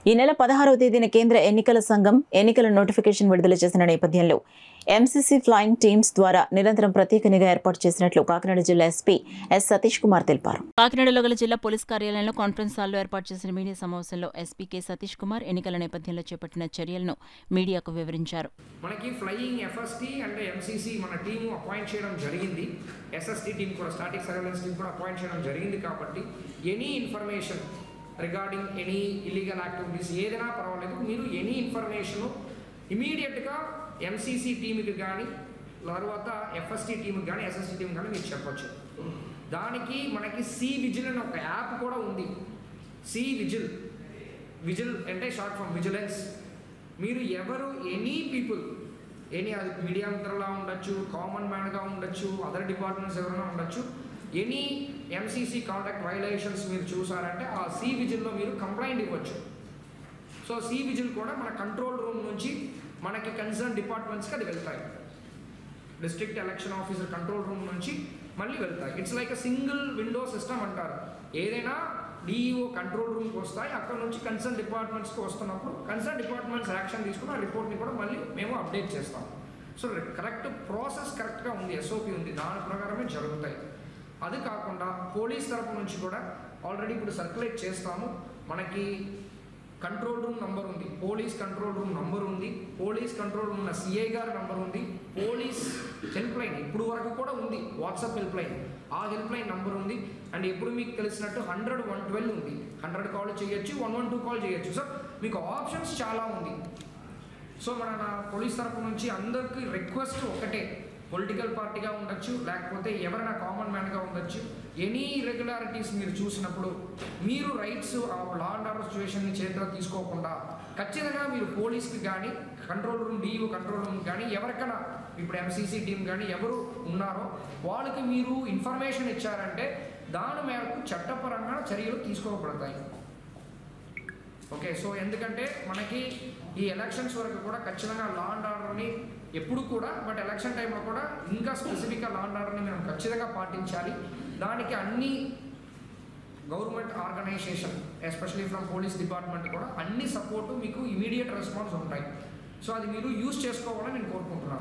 ఈ నెల పదహారవ తేదీన కేంద్ర ఎన్నికల సంఘం ఎన్నికల నోటిఫికేషన్ విడుదల చేసిన నేపథ్యంలో ఎంసీసీ ఫ్లయింగ్ టీమ్స్ ద్వారా నిరంతరం ప్రత్యేక నిఘా ఏర్పాటు చేసినట్లు కాకినాడ జిల్లా ఎస్పీ ఎస్ సతీష్ కుమార్ తెలిపారు కాకినాడలో గల జిల్లా పోలీస్ కార్యాలయంలో కాన్ఫరెన్స్ హాల్లో ఏర్పాటు చేసిన మీడియా సమావేశంలో ఎస్పీ కె సతీష్ కుమార్ ఎన్నికల నేపథ్యంలో చేపట్టిన చర్యలను మీడియాకు వివరించారు మనకి ఫ్లయింగ్ ఎఫ్ఎస్టీ అండ్ ఎంసీసీ మన టీము అపాయింట్ చేయడం జరిగింది ఎస్ఎస్టీ టీం కూడా స్టాటిక్ సర్వేలెన్స్ టీం కూడా అపాయింట్ చేయడం జరిగింది కాబట్టి any information regarding any illegal activities ఏదైనా పర్వాలేదు మీరు ఎనీ ఇన్ఫర్మేషను ఇమీడియట్గా ఎంసీసీ టీంకి కానీ తర్వాత ఎఫ్ఎస్టీ టీంకి కానీ ఎస్ఎస్టీ టీంకి కానీ మీరు చెప్పొచ్చు దానికి మనకి సి విజిల్ అనే ఒక యాప్ కూడా ఉంది సి విజిల్ విజిల్ అంటే షార్ట్ ఫామ్ విజిలెన్స్ మీరు ఎవరు ఎనీ పీపుల్ ఎనీ అది మీడియా మిత్రులా ఉండొచ్చు కామన్ మ్యాన్గా ఉండొచ్చు అదర్ డిపార్ట్మెంట్స్ ఎవరైనా ఉండొచ్చు ఎనీ ఎంసీసీ కాంటాక్ట్ వైలేషన్స్ మీరు చూసారంటే ఆ సి విజిల్లో మీరు కంప్లైంట్ ఇవ్వచ్చు సో సి విజిల్ కూడా మన కంట్రోల్ రూమ్ నుంచి మనకి కన్సర్న్ డిపార్ట్మెంట్స్కి అది వెళ్తాయి district election officer control room నుంచి మళ్ళీ వెళ్తాయి it's like uh single window system అంటారు ఏదైనా డిఈఓ కంట్రోల్ రూమ్కి వస్తాయి అక్కడ నుంచి కన్సర్న్ డిపార్ట్మెంట్స్కి వస్తున్నప్పుడు కన్సర్న్ డిపార్ట్మెంట్స్ యాక్షన్ తీసుకుని ఆ రిపోర్ట్ని కూడా మళ్ళీ మేము అప్డేట్ చేస్తాం సో కరెక్ట్ ప్రాసెస్ కరెక్ట్గా ఉంది ఎస్ఓపి ఉంది దాని ప్రకారమే జరుగుతాయి అది కాకుండా పోలీస్ తరపు నుంచి కూడా ఆల్రెడీ ఇప్పుడు సర్క్యులేట్ చేస్తాము మనకి కంట్రోల్ రూమ్ నంబర్ ఉంది పోలీస్ కంట్రోల్ రూమ్ నంబర్ ఉంది పోలీస్ కంట్రోల్ రూమ్ ఉన్న సిఐ గారి నంబర్ ఉంది పోలీస్ హెల్ప్ లైన్ ఇప్పుడు వరకు కూడా ఉంది వాట్సాప్ హెల్ప్ లైన్ ఆ హెల్ప్ లైన్ నంబర్ ఉంది అండ్ ఎప్పుడు మీకు తెలిసినట్టు హండ్రెడ్ వన్ ట్వెల్వ్ ఉంది హండ్రెడ్ కాల్ చేయొచ్చు వన్ వన్ టూ కాల్ చేయొచ్చు సో మీకు ఆప్షన్స్ చాలా ఉంది సో మన నా పోలీస్ తరపు నుంచి అందరికీ రిక్వెస్ట్ ఒకటే పొలిటికల్ పార్టీగా ఉండొచ్చు లేకపోతే ఎవరైనా కామన్ మ్యాన్గా ఉండొచ్చు ఎనీ ఇరెగ్యులారిటీస్ మీరు చూసినప్పుడు మీరు రైట్స్ లా అండ్ ఆర్డర్ సిచ్యువేషన్ని చేతిలో తీసుకోకుండా ఖచ్చితంగా మీరు పోలీస్కి కానీ కంట్రోల్ రూమ్ డియూ కంట్రోల్ రూమ్ కానీ ఎవరికైనా ఇప్పుడు ఎంసీసీ టీం కానీ ఎవరు ఉన్నారో వాళ్ళకి మీరు ఇన్ఫర్మేషన్ ఇచ్చారంటే దాని మేరకు చట్టపరంగా చర్యలు తీసుకోబడతాయి ఓకే సో ఎందుకంటే మనకి ఈ ఎలక్షన్స్ వరకు కూడా ఖచ్చితంగా లా అండ్ ఆర్డర్ని ఎప్పుడు కూడా బట్ ఎలక్షన్ టైంలో కూడా ఇంకా స్పెసిఫిక్గా లా అండ్ ఆర్డర్ని మనం ఖచ్చితంగా పాటించాలి దానికి అన్ని government organisation especially from police department కూడా అన్ని సపోర్టు మీకు ఇమీడియట్ రెస్పాన్స్ ఉంటాయి సో అది మీరు యూజ్ చేసుకోవాలని నేను కోరుకుంటున్నాను